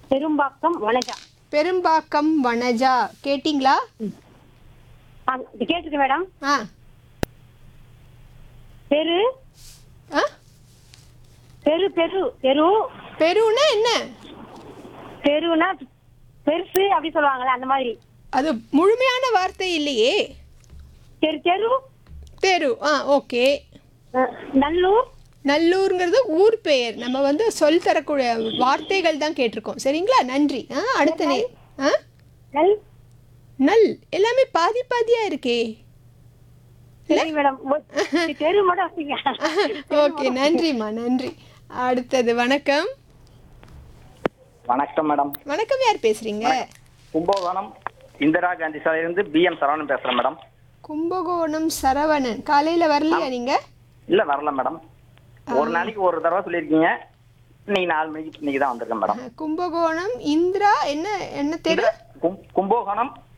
பெரும்பாக்கம் வனஜா பெரும்பாக்கம் வனஜா கேட்டிங்களா ஆ, இது கேட்டிருக்கு மேடம் ஆ பெரு ஆ பெரு பெரு பெரு பெருனா என்ன பெருனா பெருசு அப்படி சொல்லுவாங்கல்ல அந்த மாதிரி அது முழுமையான வார்த்தை இல்லையே தெரு தெரு தெரு ஆ ஓகே அஹ், நல்லூர் நல்லூருங்கிறது ஊர் பெயர் நம்ம வந்து சொல் தரக்கூடிய வார்த்தைகள் தான் கேட்டிருக்கோம் சரிங்களா நன்றி ஆ அடுத்த நே ஆ நல் நல் எல்லாமே பாதி பாதியா இருக்கே சரி மேடம் ஒ- தெரு மட்டும் வச்சுங்க ஓகே நன்றிம்மா நன்றி அடுத்தது வணக்கம் வணக்கம் மேடம் வணக்கம் யார் பேசுறீங்க கும்பகோணம் இந்திரா காந்தி சாலையிலிருந்து பி எம் சரவணன் பேசுறேன் மேடம் கும்பகோணம் சரவணன் காலையில வரலையா நீங்க இல்ல வரல மேடம் ஒரு நாளைக்கு ஒரு தடவை சொல்லியிருக்கீங்க இன்னைக்கு நாலு மணிக்கு இன்னைக்கு தான் வந்திருக்கேன் மேடம் கும்பகோணம் இந்திரா என்ன என்ன தெரு கும்- கும்பகோணம்